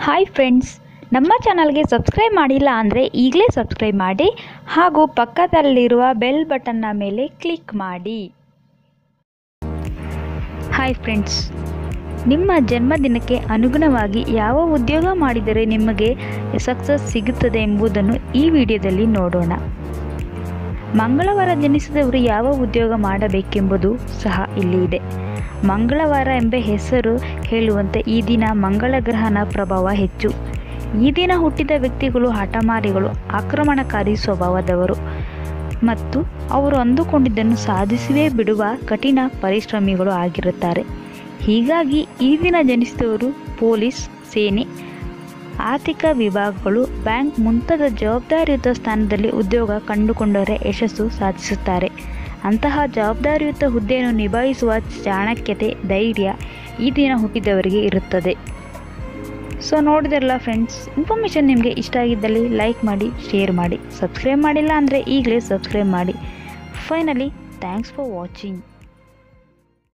hi friends ನಮ್ಮ ಚಾನಲ್ಗೆ subscribe ಮಾಡಿಲ್ಲ ಅಂದರೆ ಈಗಲೇ ಸಬ್ಸ್ಕ್ರೈಬ್ ಮಾಡಿ ಹಾಗೂ ಪಕ್ಕದಲ್ಲಿರುವ ಬೆಲ್ ಬಟನ್ನ ಮೇಲೆ ಕ್ಲಿಕ್ ಮಾಡಿ ಹಾಯ್ ಫ್ರೆಂಡ್ಸ್ ನಿಮ್ಮ ಜನ್ಮದಿನಕ್ಕೆ ಅನುಗುಣವಾಗಿ ಯಾವ ಉದ್ಯೋಗ ಮಾಡಿದರೆ ನಿಮಗೆ ಸಕ್ಸಸ್ ಸಿಗುತ್ತದೆ ಎಂಬುದನ್ನು ಈ ವಿಡಿಯೋದಲ್ಲಿ ನೋಡೋಣ ಮಂಗಳವಾರ ಜನಿಸಿದವರು ಯಾವ ಉದ್ಯೋಗ ಮಾಡಬೇಕೆಂಬುದು ಸಹ ಇಲ್ಲಿ ಇದೆ ಮಂಗಳವಾರ ಎಂಬ ಹೆಸರು ಹೇಳುವಂತೆ ಈ ದಿನ ಮಂಗಳ ಗ್ರಹನ ಪ್ರಭಾವ ಹೆಚ್ಚು ಈ ದಿನ ಹುಟ್ಟಿದ ವ್ಯಕ್ತಿಗಳು ಹಠಮಾರಿಗಳು ಆಕ್ರಮಣಕಾರಿ ಸ್ವಭಾವದವರು ಮತ್ತು ಅವರು ಅಂದುಕೊಂಡಿದ್ದನ್ನು ಸಾಧಿಸಿಯೇ ಬಿಡುವ ಕಠಿಣ ಪರಿಶ್ರಮಿಗಳು ಆಗಿರುತ್ತಾರೆ ಹೀಗಾಗಿ ಈ ದಿನ ಜನಿಸಿದವರು ಪೊಲೀಸ್ ಸೇನೆ ಆರ್ಥಿಕ ವಿಭಾಗಗಳು ಬ್ಯಾಂಕ್ ಮುಂತಾದ ಜವಾಬ್ದಾರಿಯುತ ಸ್ಥಾನದಲ್ಲಿ ಉದ್ಯೋಗ ಕಂಡುಕೊಂಡರೆ ಯಶಸ್ಸು ಸಾಧಿಸುತ್ತಾರೆ ಅಂತಹ ಜವಾಬ್ದಾರಿಯುತ ಹುದ್ದೆಯನ್ನು ನಿಭಾಯಿಸುವ ಚಾಣಕ್ಯತೆ ಧೈರ್ಯ ಈ ದಿನ ಹುಟ್ಟಿದವರಿಗೆ ಇರುತ್ತದೆ ಸೊ ನೋಡಿದ್ರಲ್ಲ ಫ್ರೆಂಡ್ಸ್ ಇನ್ಫಾರ್ಮೇಷನ್ ನಿಮಗೆ ಇಷ್ಟ ಆಗಿದ್ದಲ್ಲಿ ಲೈಕ್ ಮಾಡಿ ಶೇರ್ ಮಾಡಿ ಸಬ್ಸ್ಕ್ರೈಬ್ ಮಾಡಿಲ್ಲ ಅಂದರೆ ಈಗಲೇ ಸಬ್ಸ್ಕ್ರೈಬ್ ಮಾಡಿ ಫೈನಲಿ ಥ್ಯಾಂಕ್ಸ್ ಫಾರ್ ವಾಚಿಂಗ್